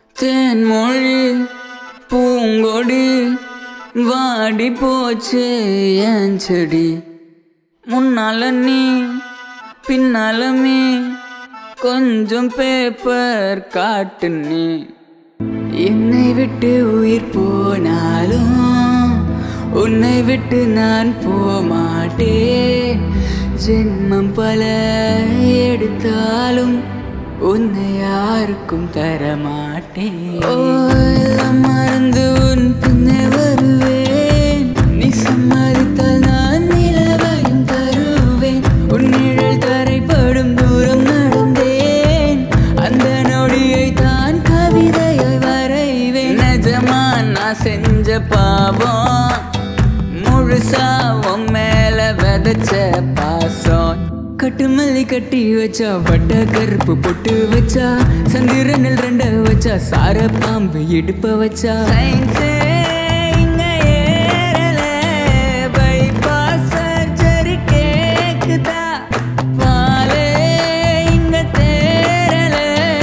தேன்மொழி பூங்கொடி வாடி போச்சு என் செடி முன்னால நீ பின்னால மீ கொஞ்சம் பேப்பர் காட்டு நீ என்னை விட்டு உயிர் போனாலும் உன்னை விட்டு நான் போமாட்டேன் ஜென்மம் பல எடுத்தாலும் உன்னை யாருக்கும் தரமாட்டேன் ஓ, எல்லாம் மறந்து உன் பின்னே வருவேன் நீ சம்மதித்தால் நான் நிலவையும் தருவேன் உன் நிழல் தரைப்படும் தூரம் நடந்தேன் அந்த நொடியை தான் கவிதையாய் வரைவேன் நிஜமா நான் செஞ்ச பாவம் முழுசா உன் மேல விதைச்ச பாசம் கட்டுமல்லி கட்டி வச்சா வட்ட கருப்பு பொட்டு வச்சா சந்திரனில் ரெண்ட வச்சா சார பாம்பு இடுப்ப வச்சா சயின்ஸே இங்க ஏறல, bypass surgery கேக்குதா? பாலே இங்க தேறல,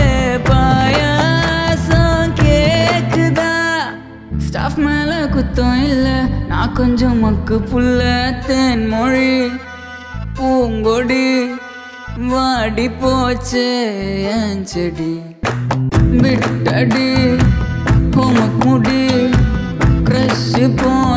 பாயாசம் கேக்குதா? ஸ்டாஃப் மேல குத்தம் இல்ல நான் கொஞ்சம் மக்கு புள்ள தேன்மொழி பூங்கொடி வாடி போச்சு என் செடி விட்டடி ஹோமக் முடி க்ரஷ் போ